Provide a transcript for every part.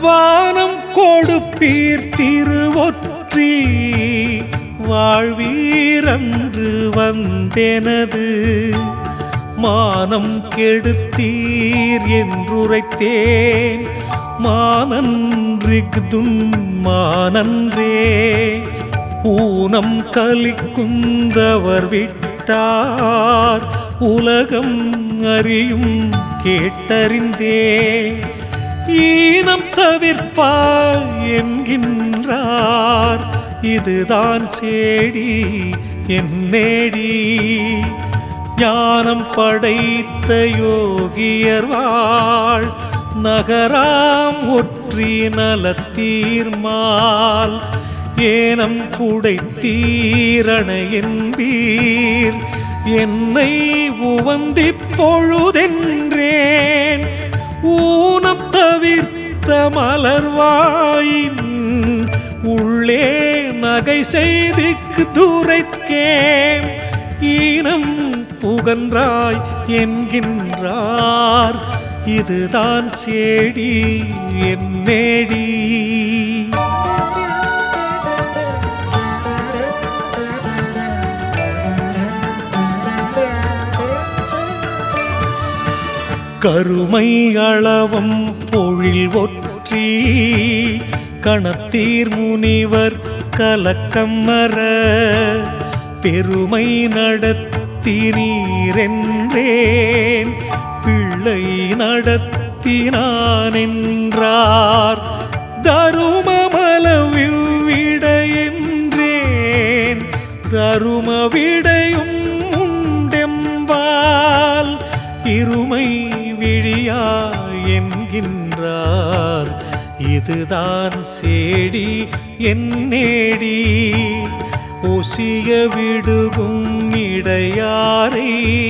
வானம் கொடுப்பீர் திருவொற்றி வாழ்வீரன்று வந்தெனது மானம் கெடுத்தீர் என்றுரைத்தேன் மானன்றிகுதும் மானன்றே ஊனம் கலிக்குந்தவர் விட்டார் உலகம் அறியும் கேட்டறிந்தே ஈனம் தவிர்ப்பாய் என்கின்றார் இதுதான் சேடி என்னேடி ஞானம் படைத்த யோகியர் வாழ் நகராம் ஒற்றி நலத்தீர்மால் ஏனம் குடைத்தீரண என்பீர் என்னை உவந்திப் பொழுதென்றேன் ஊனம் தவிர்த்த மலர்வாயின் உள்ளே நகை செய்திக்கு துரைக்கேம் ஈனம் புகன்றாய் என்கின்றார் இதுதான் சேடி என்னேடி கருமை அளவும் பொழில் ஒற்றி கணத்தீர் முனிவர் கலக்கம்மர பெருமை நடத்தினீரென்றேன் பிள்ளை நடத்தினான் என்றார் தருமமளவிட என்றேன் தரும விடையும் உண்டெம்பால் இருமை விழியா என்கின்றார் இதுதான் சேடி என்னேடி ஒசிய விடுகும் இடையாரை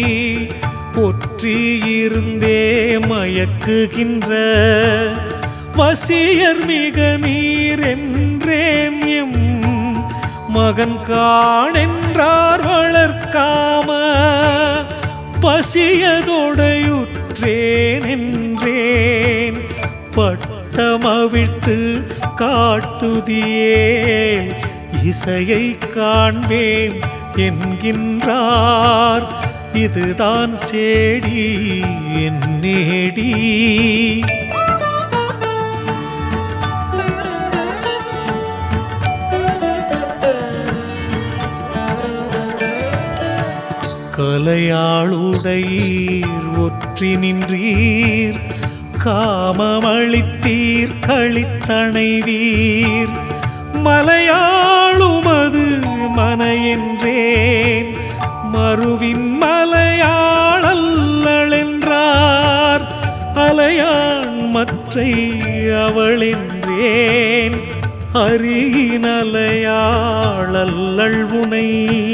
ஒற்றியிருந்தே மயக்குகின்ற வசியர் மிக நீரென்றேன் எம் மகன் காணென்றார் வளர்க்காம பசியதொடையுற்றேன் என்றேன் பட்டமவிழ்த்து காட்டுதியே இசையை காண்பேன் என்கின்றார் இதுதான் சேடி என்னேடி கலையாளுடையீர் ஒற்றி நின்றீர் காமமளித்தீர் களித்தணைவீர் மலையாளுமது மன என்றேன் மறுவின் மலையாளல்லென்றார் அலையாள் மற்றை அவளென்றேன் அரியினலையாளல்லள் உனை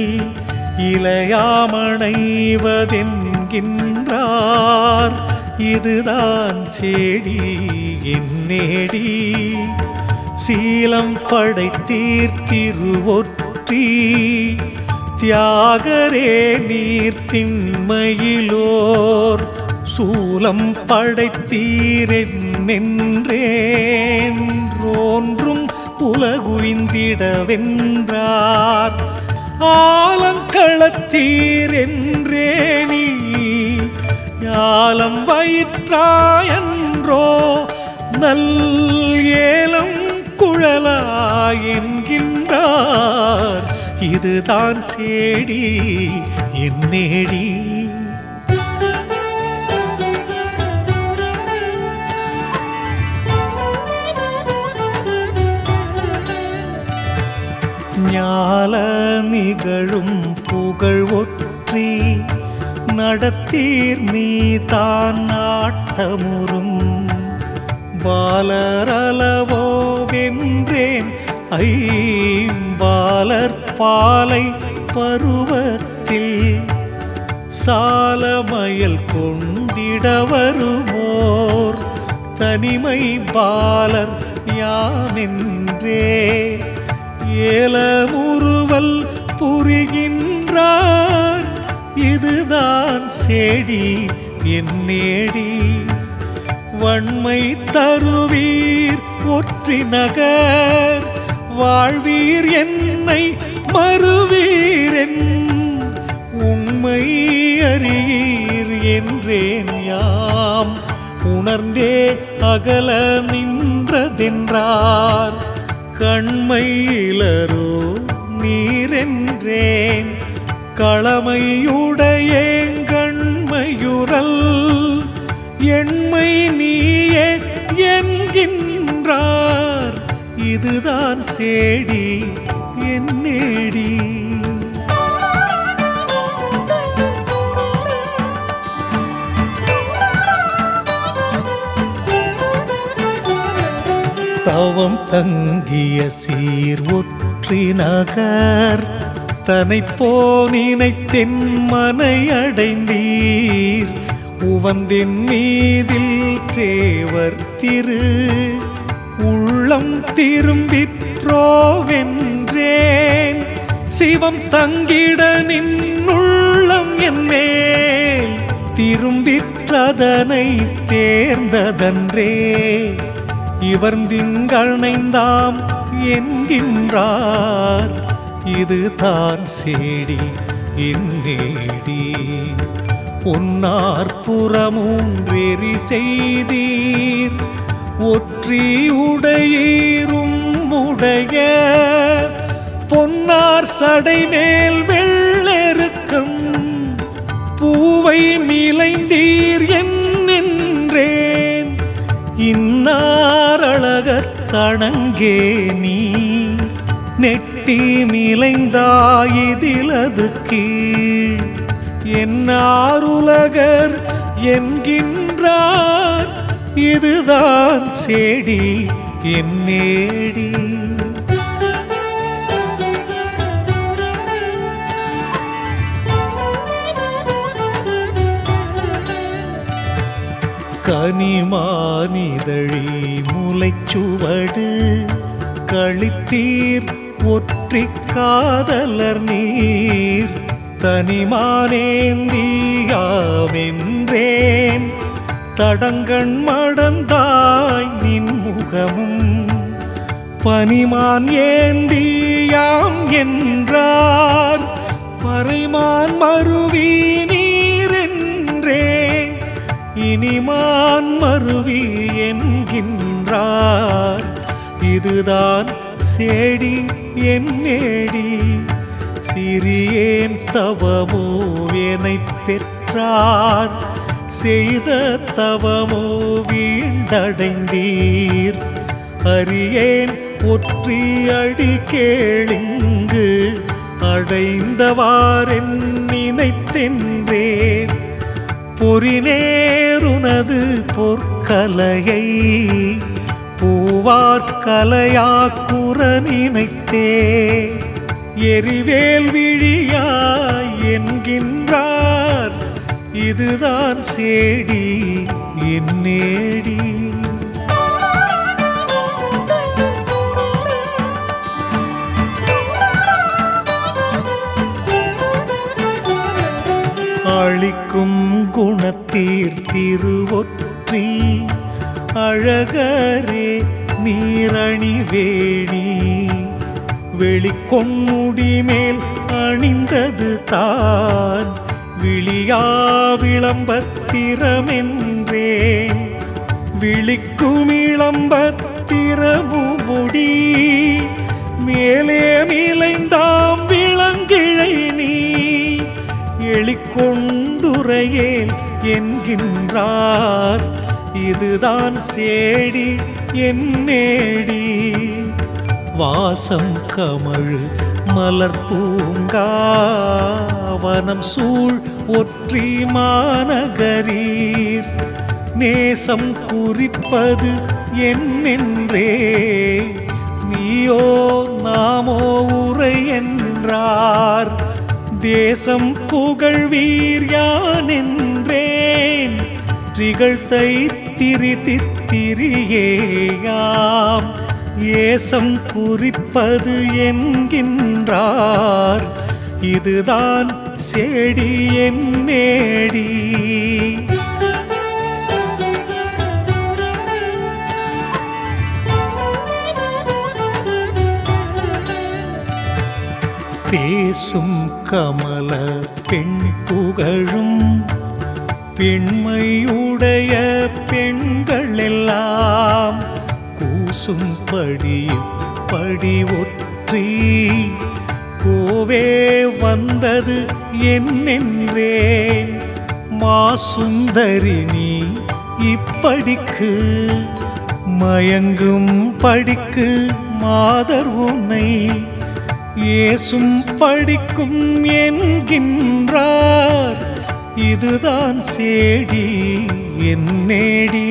இளையாமணைவதென்கின்றார் இதுதான் சேடி என்னேடி சீலம் படைத்தீர் திருவொற்றி தியாகரே நீர் திண்மையிலோர் சூலம் படைத்தீரென்றேன் ரோன்றும் உலகுய்ந்திடவென்றார் ஆலங்களத்தீர் என்றே நீ ஞாலம் வயிற்றாயன்றோ நல் ஏலம் குழலா என்கின்றார் இதுதான் சேடி என்னேடி ஞால நிகழும் புகழ் ஒற்றி நடத்தீர் நீ தான் நாட்டமுறும் பாலரலவோ வென்றேன் ஐம்பாலர் பாலை பருவத்தில் சாலமயல் கொண்டிட வருமோர் தனிமை பாலர் யாமென்றே ஏலமுறுவல் புரிகின்றார் இதுதான் சேடி என்னேடி வன்மை தருவீர் ஒற்றி நகர் வாழ்வீர் என்னை மறுவீரென் உண்மை அறியீர் என்றேன் யாம் உணர்ந்தே அகல நின்றதென்றார் கண்மையிலரோ நீரென்றேன் களமையுடையேங்கண்மையுறல் எண்மை நீயே என்கின்றார் இதுதான் சேடி என்னேடி தவம் தங்கிய சீர் ஒற்றி நகர் தனை போனினைத்தென் மனை அடைந்தீர் உவந்தின் மீதில் தேவர் திரு உள்ளம் திரும்பிற்றோவென்றேன் சிவம் தங்கிட நின்னுள்ளம் என்னேல் திரும்பிற்றதனை தேர்ந்ததன்றே இவர் திங்கணைந்தாம் என்கின்றார் இது தான் சேடி என்னேடி பொன்னார் புறமூன்றெறி செய்தீர் ஒற்றி உடையீரும் உடைய பொன்னார் சடை மேல் வெள்ளெருக்கம் பூவை மிளைந்தீர் என்னென்றேன் இன்னார் அழகத் தணங்கே நீ நெட்டி மிளைந்தாயிதிலது கீழ் என்னாருலகர் என்கின்றார் இதுதான் சேடி என்னேடி கனிமானிதழி முளைச்சுவடு களித்தீர் ஒற்றி காதலர் நீர் தனிமானேந்தியாவென்றேன் தடங்கண் மடந்தாய் நின் முகமும் பனிமான் ஏந்தியாம் என்றார் பறைமான் மருவி நீரென்றேன் இனிமான் மருவி என்கின்றார் இதுதான் சேடி என்னேடி சிறியேன் தவமோ என்னை பெற்றார் செய்த தவமோ வீண்டடைந்தீர் அறியேன் ஒற்றி அடி கேளிங்கு அடைந்தவாறென் நினைத்தென்றேன் பொறிநேருனது பொற்கலையை பூவார்கலையாக்குற நினைத்தே எரிவேல் விழியாய் என்கின்றார் இதுதான் சேடி என்னேடி அழிக்கும் குணத்தீர் திருவொற்றி அழகரே நீரணி வேணி வெளிக்கொன்முடி மேல் அணிந்தது தான் விழியா விளம்பத்திரமென்றேன் விழிக்கும் இளம்பத்திரமுடி மேலே மிளைந்தாம் விளங்கிழை நீ எளிக்கொண்டுரையேல் என்கின்றார் இதுதான் சேடி என்னேடி வாசம் கமழ் மலர் பூங்காவனம் சூழ் ஒற்றி மாநகரீர் நேசம் குறிப்பது என்னென்றே நீயோ நாமோ உரை என்றார் தேசம் புகழ்வீர் யான் என்றேன் திகழ்த்தை திரிதி திரியேயாம் ஏசம் குறிப்பது என்கின்றார் இதுதான் செடி என்னேடி பேசும் கமல பெண் புகழும் பெண்மையுடைய பெண்கள் எல்லாம் கூசும் படி படி ஒற்றி கோவே வந்தது என்னென்றேன் மாசுந்தரி நீ இப்படிக்கு மயங்கும் படிக்கு மாதர் உன்னை ஏசும் படிக்கும் என்கின்றார் இதுதான் சேடி என்னேடி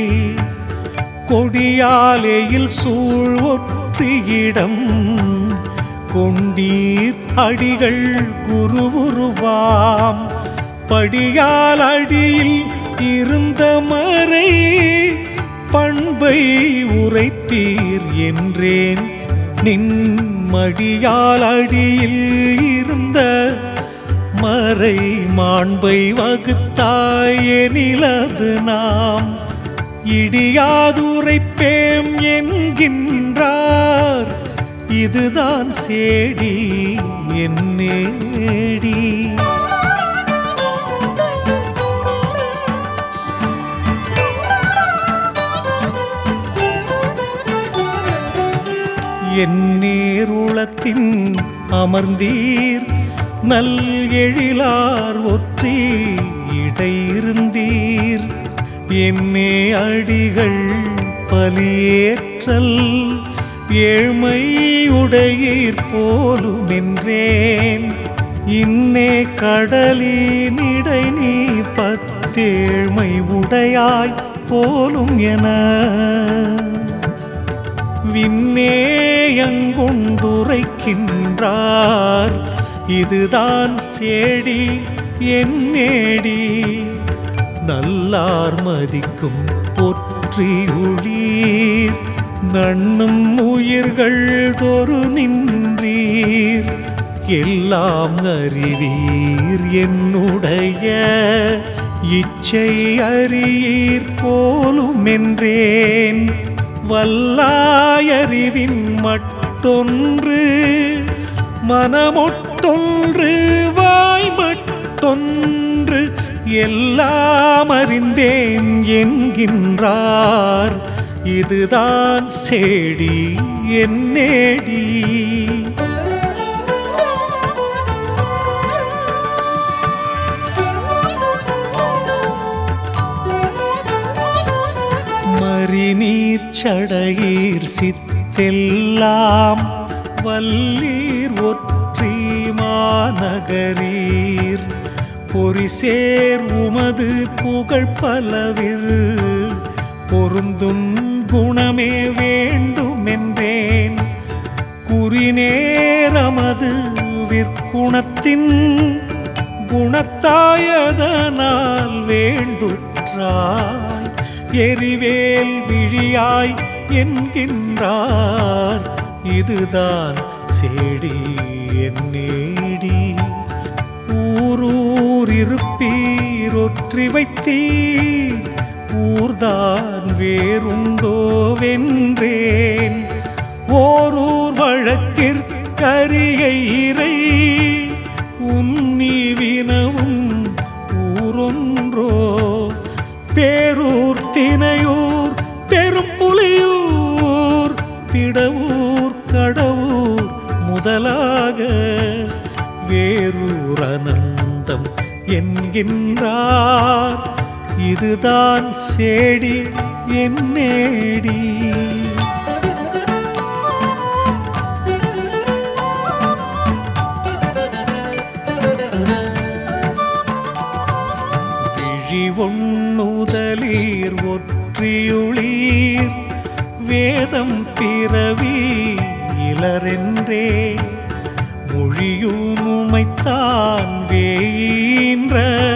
கொடியாலேயில் சூழ் ஒற்றியிடம் கொண்டீர் அடிகள் குருவுருவாம் படியால் அடியில் இருந்த மறை பண்பை உரைப்பீர் என்றேன் நின் மடியால் அடியில் இருந்த மறை மாண்பை வகுத்தாயெனிலது நாம் இடியாதுரைப்பேம் என்கின்றார் இதுதான் சேடி என்னேடி என் நேருளத்தின் அமர்ந்தீர் நல் எழிலார் ஒற்றி இடையிருந்தீர் என்னே அடிகள் பலியேற்றல் ஏழ்மை உடையீர் போலும் என்றேன் இன்னே கடலினிடை நீ பத்தேழ்மை உடையாய் போலும் என விண்ணேயங்கொண்டுரைக்கின்றார் இதுதான் சேடி என்னேடி நல்லார் மதிக்கும் ஒற்றியுளீர் நண்ணும் உயிர்கள் தொரு நின்றீர் எல்லாம் அறிவீர் என்னுடைய இச்சை அறியீர் போலும் என்றேன் வல்லாயறிவின் மட்டொன்று மனமொட்டொன்று வாய் மட்டொன்று எல்லாம் அறிந்தேன் என்கின்றார் இதுதான் சேடி என்னேடி மறிநீர் சடையீர் சித்தெல்லாம் வல்லீர் ஒற்றி மாநகரீர் பொறிசேர் உமது புகழ் பலவிர் பொருந்தும் குணமே வேண்டுமென்றேன் குறிநேரமது விற்குணத்தின் குணத்தாயதனால் வேண்டுற்றாய் எரிவேல் விழியாய் என்கின்றார் இதுதான் சேடி என்னேடி ஊரூர் இருப்பீர் ஒற்றி வைத்தீர் ஊர்தான் வேறுண்டோ வென்றேன் ஓரூர் வழக்கிற்கரிய இறை உன்னி வினவும் ஊரொன்றோ பேரூர் தினையூர் பெரும் புலியூர் பிடவூர் கடவுர் முதலாக வேறூர் அனந்தம் என்கின்றார் இதுதான் சேடி என்னேடி விழி ஒண்ணுதலீர் ஒற்றியுளீர் வேதம் பிறவி இலரென்றே மொழியும் உமைத்தான் வேயின்ற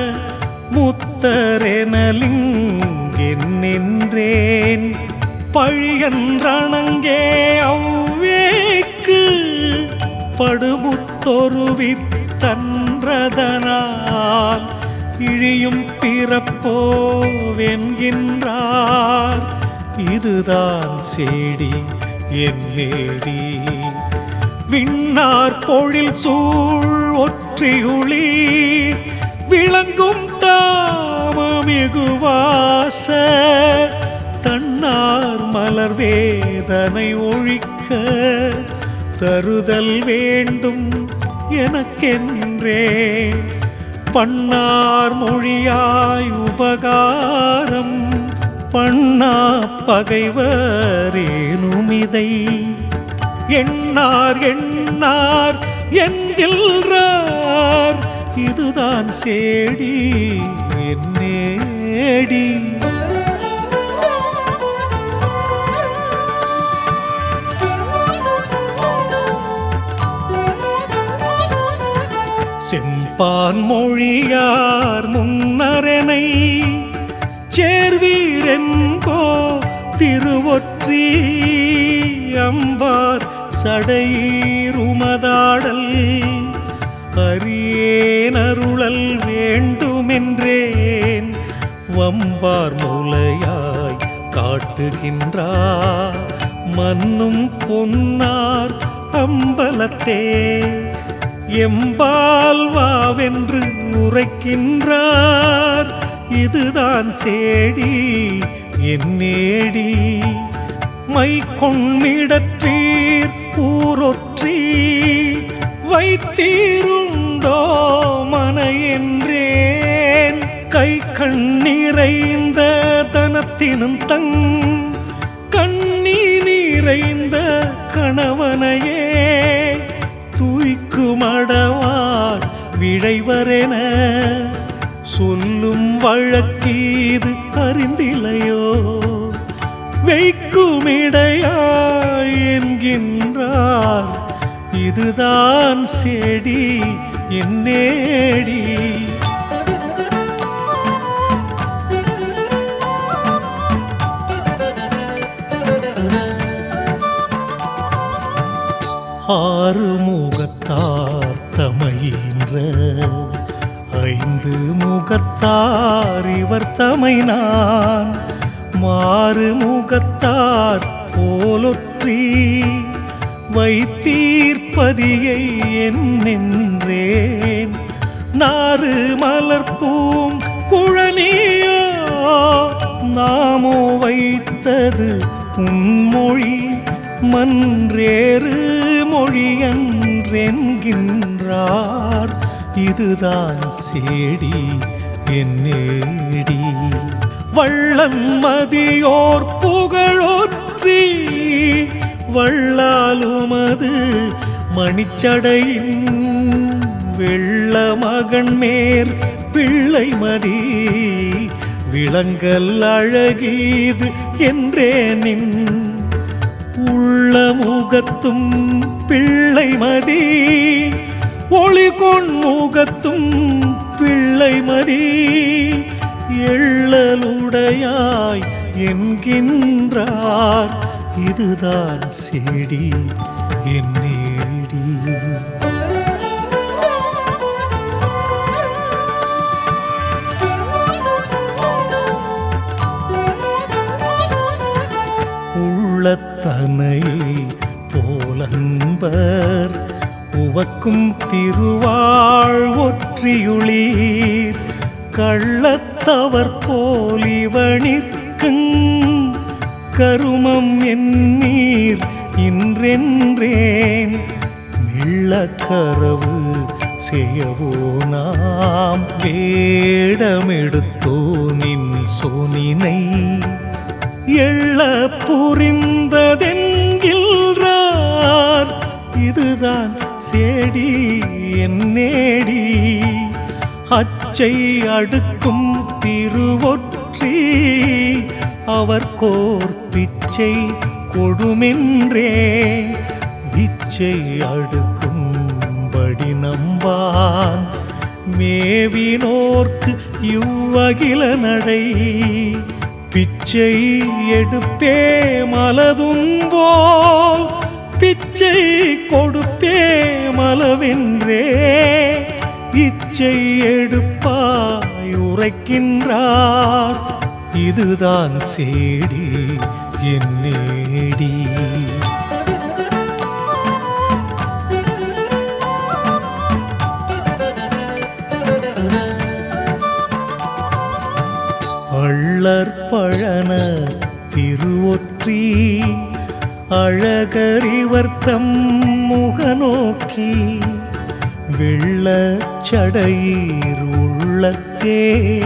முத்தரெனலிங்கென்னென்றேன் பழியன்றணங்கே அவ்வேக்கு படுமுத்தொருவித்தன்றதனால் இழியும் பிறப்போவென்கின்றார் இதுதான் சேடி என்னேடி விண்ணார் பொழில் சூழ் ஒற்றியுளி விளங்கும் தாமமிகுவாச தன்னார் மலர் வேதனை ஒழிக்க தருதல் வேண்டும் எனக்கென்றே பண்ணார் மொழியாய் உபகாரம் பண்ணா பகைவரேனுமிதை எண்ணார் எண்ணார் என்கின்றார் இதுதான் சேடி என்னேடி செம்பான் மொழியார் முன்னரனை சேர்வீரென்கோ திருவொற்றி அம்பார் சடையீருமதாடல் அரியேனருளல் வேண்டுமென்றேன் வம்பார் மூலையாய் காட்டுகின்றார் மன்னும் பொன்னார் அம்பலத்தே எம்பால் வாவென்று உரைக்கின்றார் இதுதான் சேடி என்னேடி மை கொண்மிடற்றீர் ஊரொற்றி வைத்தீருண்டோ மன என்றேன் கை கண் நிறைந்த தனத்தினும் தங் கண்ணி நிறைந்த கணவனையே தூய்க்குமடவார் விழைவரென சொல்லும் வழக்கீது அறிந்திலையோ வைக்குமிடையாய் என்கின்றார் இதுதான் செடி என்னேடி ஆறு முகத்தார் தமையின்ற ஐந்து முகத்தார் இவர் தமை நான் மாறு முகத்தார் போலொற்றி வைத்தீர்ப்பதியை என்னென்றேன் நாறு மலர்ப்பூம் குழலியோ நாமோ வைத்தது உன்மொழி மன்றேறு மொழியன்றென்கின்றார் இதுதான் சேடி என்னேடி வள்ளம் மதியோர் புகழொற்றி வள்ளாலுமது மணிச்சடையின் வெள்ள மகன் மேற் பிள்ளை மதி விளங்கல் அழகீது என்றே நின் உள்ள முகத்தும் பிள்ளை மதி ஒளி கொண்முகத்தும் பிள்ளை மதி எள்ளலுடையாய் என்கின்றார் இதுதான் செடி என்னேடி உள்ளத்தனை போலன்பர் உவக்கும் திருவாழ் ஒற்றியுளீர் கள்ளத்தவர் போலிவனிற்குங் கருமம் எண்ணீர் இன்றென்றேன் மெள்ளக்கரவு செய்யவோ நாம் வேடமெடுத்தோ நின் சோனினை எள்ள புரிந்ததென்கின்றார் இதுதான் சேடி என்னேடி அச்சை அடுக்கும் திருவொற்றி அவர் கோர் பிச்சை கொடுமென்றே விச்சை அடுக்கும்படி நம்பான் மேவினோர்க்கு இவ்வகில நடை பிச்சை எடுப்பே மலதும்போல் பிச்சை கொடுப்பே மலவென்றே இச்சை எடுப்பாய் உரைக்கின்றார் இதுதான் சேடி என்னேடி உள்ளற்பழன திருவொற்றி அழகரிவர்த்தம் முகநோக்கி வெள்ளச்சடையீர் உள்ளத்தே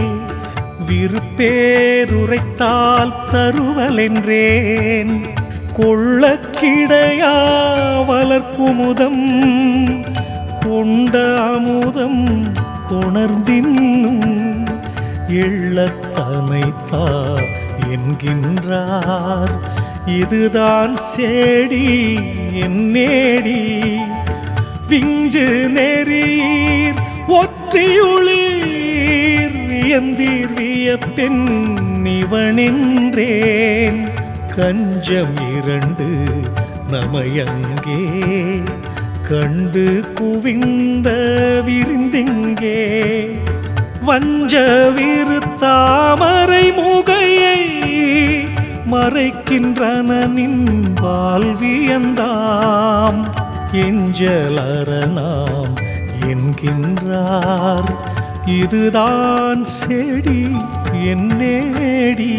விருப்பேதுரைத்தால் தருவலென்றேன் கொள்ளக்கிடையா வளர்க்குமுதம் கொண்ட அமுதம் கொணர்ந்தின்னும் எள்ளத்தனைத்தா என்கின்றார் இதுதான் சேடி என் நேடி விஞ்சு நெறீர் ஒற்றியுளீர் எந்தீர் வியப்பெண் இவனென்றேன் கஞ்சம் இரண்டு நமையங்கே கண்டு குவிந்த விருந்திங்கே வஞ்ச விருத்தாமரை முகையை மறைக்கின்றன நின் வாழ்வியந்தாம் எஞ்சலரணாம் என்கின்றார் இதுதான் செடி என்னேடி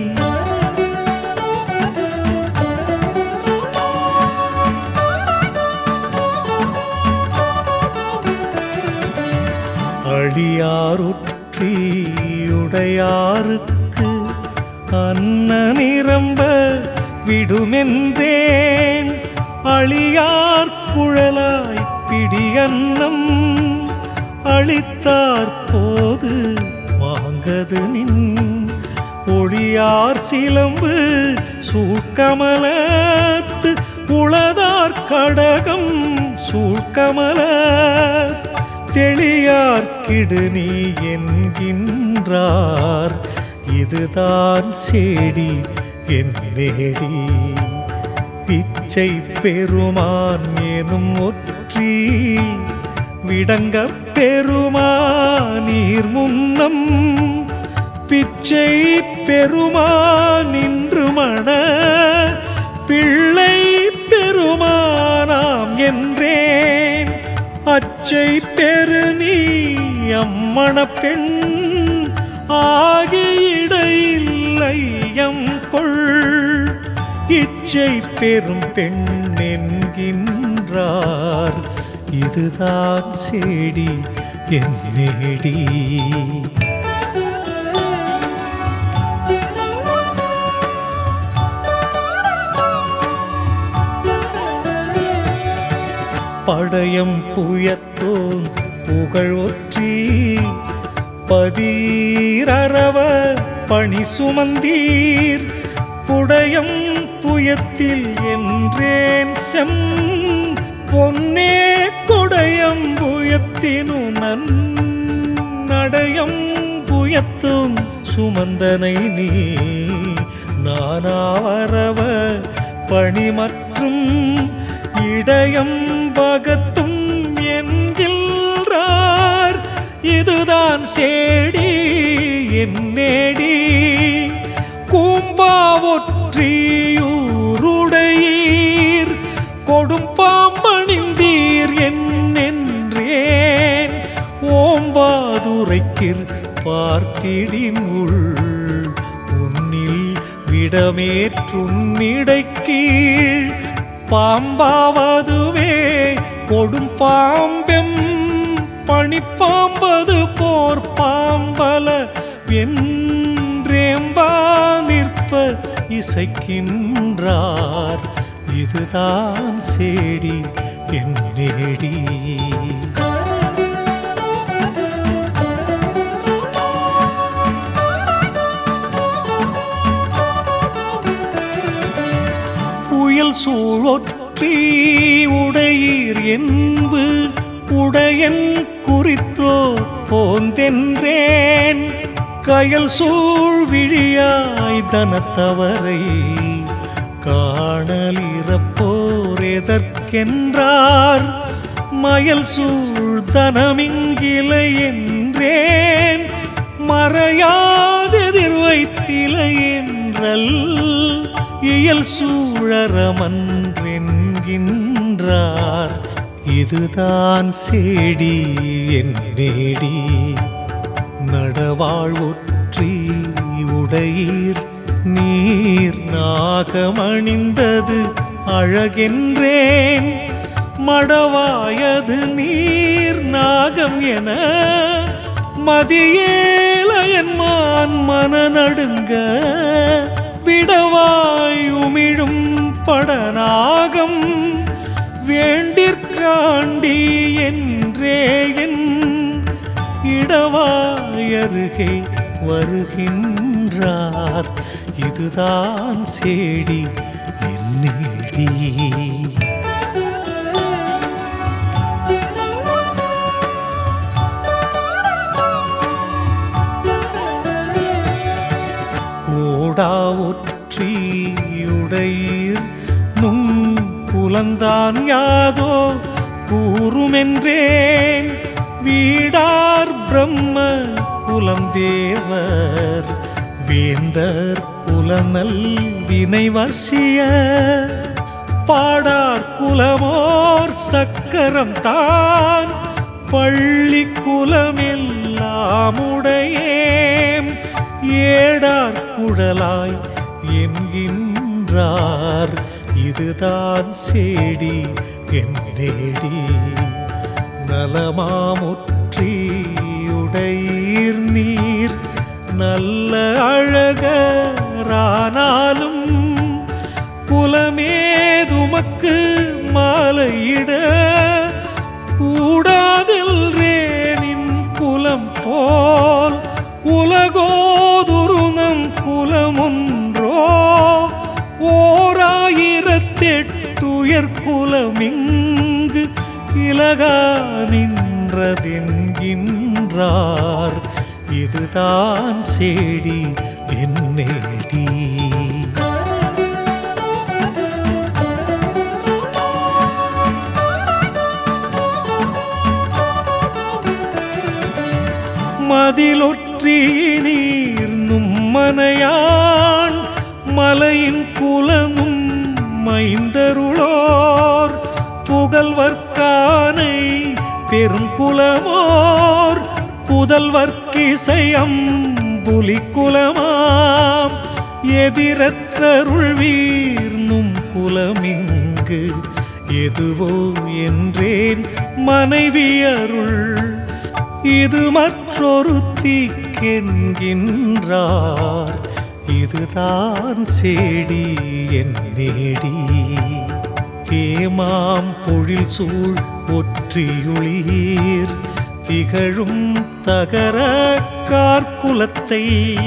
அடியாருற்றியுடையாருக்கு அன்ன நிரம்ப விடுமென்றேன் அழியார் குழலாய் பிடியன்னம் அளித்தார் போது வாங்கது நின் ஒளியார் சிலம்பு சூழ்கமலத்து உளதார் கடகம் சூழ்கமல தெளியார்க்கிடு நீ என்கின்றார் இதுதான் சேடி என் நேடி பிச்சை பெருமான் எனும் ஒற்றி விடங்க பெருமானீர் முன்னம் பிச்சை பெருமான் நின்று மண பிள்ளை பெருமானாம் என்றேன் அச்சை பெரு நீ அம்மண பெண் ஆகியிடையில்லையம் கொள் இச்சை பெரும் பெண் என்கின்றார் இதுதான் சேடி என் நேடி படயம் புயத்தோன் புகழ் ஒற்றி பதீரரவ பணி சுமந்தீர் புடயம் புயத்தில் என்றேன் செம் பொன்னே கொடயம் புயத்தினு நன்னடயம் புயத்தும் சுமந்தனை நீ நானாவரவ பணி மற்றும் இடயம் பகத்தும் என்கின்றார் இதுதான் சேடி என் நேடி கூம்பாவொற்றியூருடையீர் கொடும் பாம்பணிந்தீர் என்னென்றேன் ஓம்பாதுரைக்கிற் பார்த்திடின் உள் உன்னில் விடமேற்றுன்னிடை கீழ் பாம்பாவதுவே கொடும் பாம்பெம் பணிப்பாம்பது போர் பாம்பல என்றேம்பா நிற்ப இசைக்கின்றார் இதுதான் சேடி என் நேடி புயல் சூழொற்றி உடையீர் என்பு உடையன் குறித்தோ போந்தென்றேன் கயல் சூழ் விழியாய் தனத்தவரை காணலிறப்போர் எதற்கென்றார் மயல் சூழ் தனமிங்கிலை என்றேன் மறையாதெதிர் வைத்திலை என்றல் இயல் சூழரமன்றென்கின்றார் இதுதான் சேடி என் நேடி நடவாழ்வொற்றி உடையீர் நீர் நாகமணிந்தது அழகென்றேன் மடவாயது நீர் நாகம் என மதியேலையன்மான் மனநடுங்க விடவாய் உமிழும் படநாகம் வேண்டிற்காண்டி என்றே என் இடவாயருகே வருகின்றார் இதுதான் சேடி என்னேடி கோடா ஒற்றியுடையீர் நும் புலந்தான் யாதோ கூறுமென்றேன் வீடார் பிரம்ம குலம் தேவர் வேந்தர் குலநல் வினைவசிய பாடார் குலமோர் சக்கரம் தான் பள்ளி குலமெல்லாம் உடையேம் ஏடார் குழலாய் என்கின்றார் இதுதான் சேடி என்னேடி நலமாமுற்றியுடையீர் நீர் நல்ல அழகரானாலும் குலமேதுமக்கு மாலையிட கூடாதெல்ரேனின் குலம் போல் உலகோதுருமம் குலமொன்றோ ஓராயிரத்தெட்டுயர் குலமிங்கு இலகா நின்றதென்கின்றார் இதுதான் சேடி என்னேடி மதிலொற்றி நீர் நும்மனையான் மலையின் குலமும் மைந்தருளோர் புகழ்வர்க்கானை பெருங்குலமோர் புதல்வர்க்கிசையம் புலிக்குலமாம் எதிரற்றருள் வீர்னும் குலமிங்கு எதுவோ என்றேன் மனைவி அருள் இது மற்றொரு தீக்கென்கின்றார் இதுதான் சேடி என் நேடி தேமாம் பொழில் சூழ் ஒற்றியுளீர் திகழும் தகர கார்குலத்தை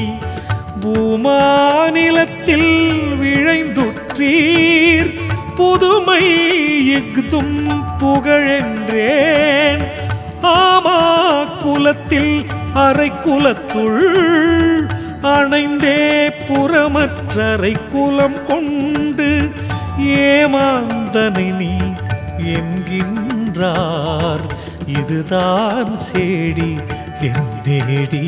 பூமாநிலத்தில் விழைந்துற்றீர் புதுமை இஃதும் புகழென்றேன் ஆமா குலத்தில் அரை குலத்துள் அணைந்தே புறமற்றரை குலம் கொண்டு ஏமாந்தனை நீ என்கின்றார் இதுதான் சேடி என் நேடி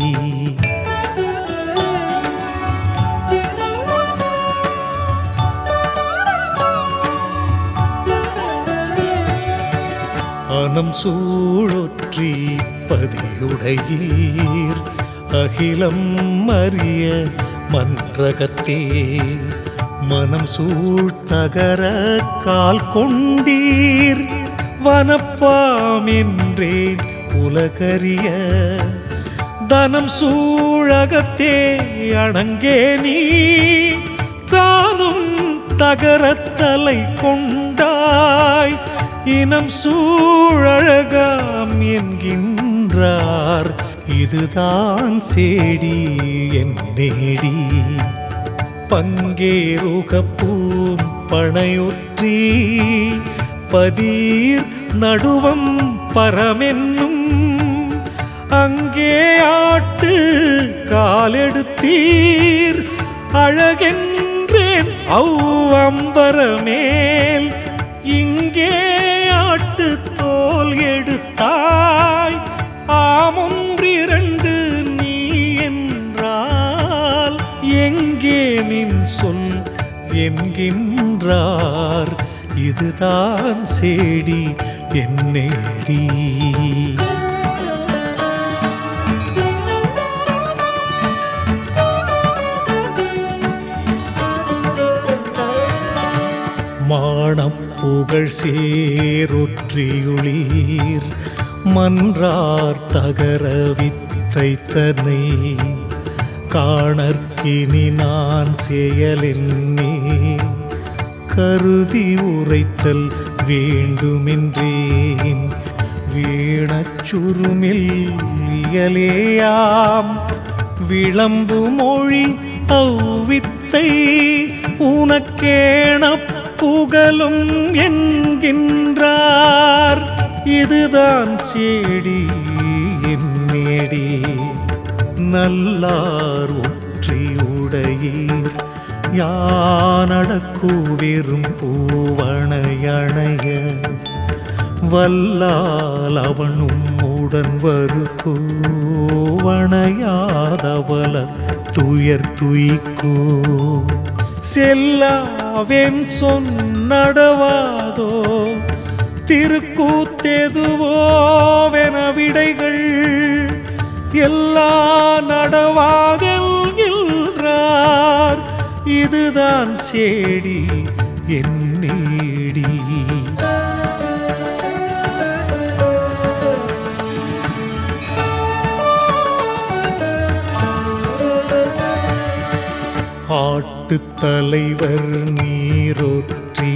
அனம் சூழொற்றி பதியுடையீர் அகிலம் அறிய மன்றகத்தே மனம் சூழ்த்தகர கால் கொண்டீர் வனப்பாம் என்றேன் உலகறிய தனம் சூழகத்தே அணங்கே நீ தானும் தகரத்தலை கொண்டாய் இனம் சூழழகாம் என்கின்றார் இதுதான் சேடி என் நேடி பங்கேருகப்பூம் பனையொற்றி பதிர் நடுவம் பரமென்னும் அங்கே ஆட்டு காலெடுத்தீர் அழகென்றேன் அவ்வம்பரமேல் இங்கே ஆட்டு தோல் எடுத்தாய் ஆமொன்றிரண்டு நீ என்றால் எங்கே நின் சொல் என்கின்றார் இதுதான் சேடி என்னேடி மாணப் புகழ் சேரொற்றியுளீர் மன்றார் தகர வித்தை தன்னை காணற்கினி நான் செயலென்னே கருதி உரைத்தல் வேண்டுமென்றேன் வீணச் சுருமில் இயலேயாம் விளம்பு மொழி அவ்வித்தை உனக்கேணப் புகழும் என்கின்றார் இதுதான் சேடி என் நேடி நல்லார் ஒற்றியுடையீர் யானடக்கூவிரும் பூவணையணைய வல்லால் அவனும் உடன் வரு பூவணையாதவல துயர் துய்க்கோ செல்லாவென் சொன்னடவாதோ திருக்கூத்தெதுவோவென விடைகள் எல்லா நடவாதெல்கின்றார் இதுதான் சேடி என் நீடி ஆட்டுத் தலைவர் நீரொற்றி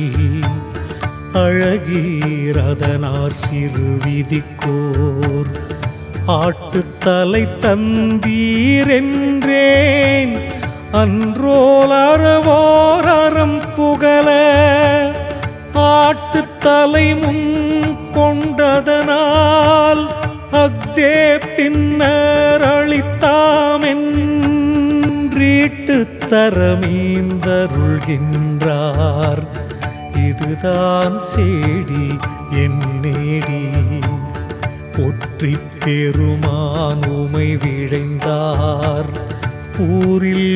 அழகீரதனார் சிறு விதிக்கோர் ஆட்டுத்தலை தந்தீரென்றேன் அன்றோல் அறவோர் அறம் புகழ ஆட்டுத்தலை முன் கொண்டதனால் அக்தே பின்னர் அளித்தாமென்றீட்டு தரமீந்தருள்கின்றார் இதுதான் சேடி என் நேடி ஒற்றி பெருமான் உமை விழைந்தார் ஊரில்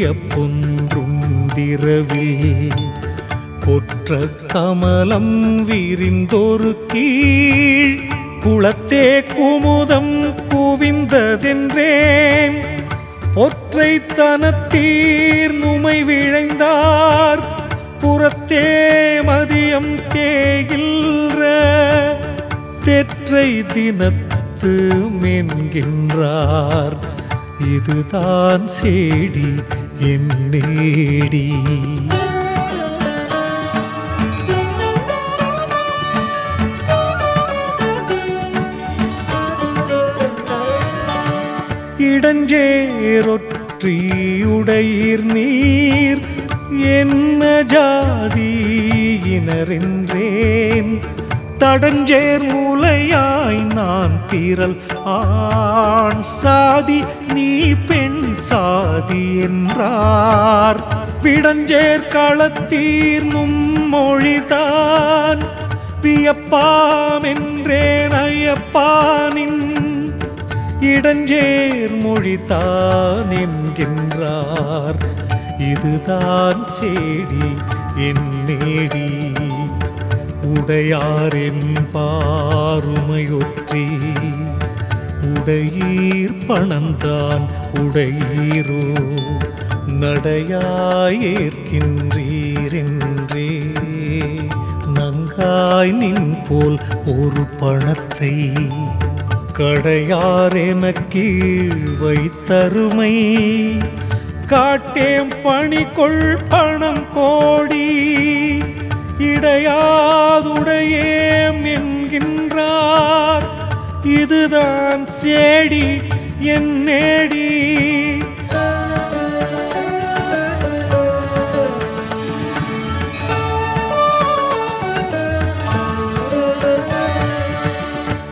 வியப்பொன்றுந்திரவில் கொற்ற கமலம் விரிந்தொரு கீழ் குளத்தே குமுதம் குவிந்ததென்றேன் ஒற்றை தனத்தீர் நுமை விழைந்தார் புறத்தே மதியம் தேகின்ற தெற்றை தினத்து மென்கின்றார் இதுதான் சேடி என் நேடி இடஞ்சேரொற்றியுடையீர் நீர் என்ன ஜாதியினரென்றேன் தடஞ்சேர் மூலையாய் நான் தீரல் ஆண் சாதி நீ பெண் சாதி என்றார் விடஞ்சேர் களத்தீர் மொழிதான் வியப்பாமென்றேன் ஐயப்பானின் இடஞ்சேர் மொழிதான் என்கின்றார் இதுதான் சேடி என் நேடி உடையாரென் பாருமையொற்றி உடையீர் பணந்தான் உடையீரோ நடையாயேற்கின்றீரென்றே நங்காய் நின் போல் ஒரு பணத்தை கடையாரென கீழ் வைத்தருமை காட்டேம் பணிகொள் பணம் கோடி இடையாதுடையேம் என்கின்றார் இதுதான் சேடி என் நேடி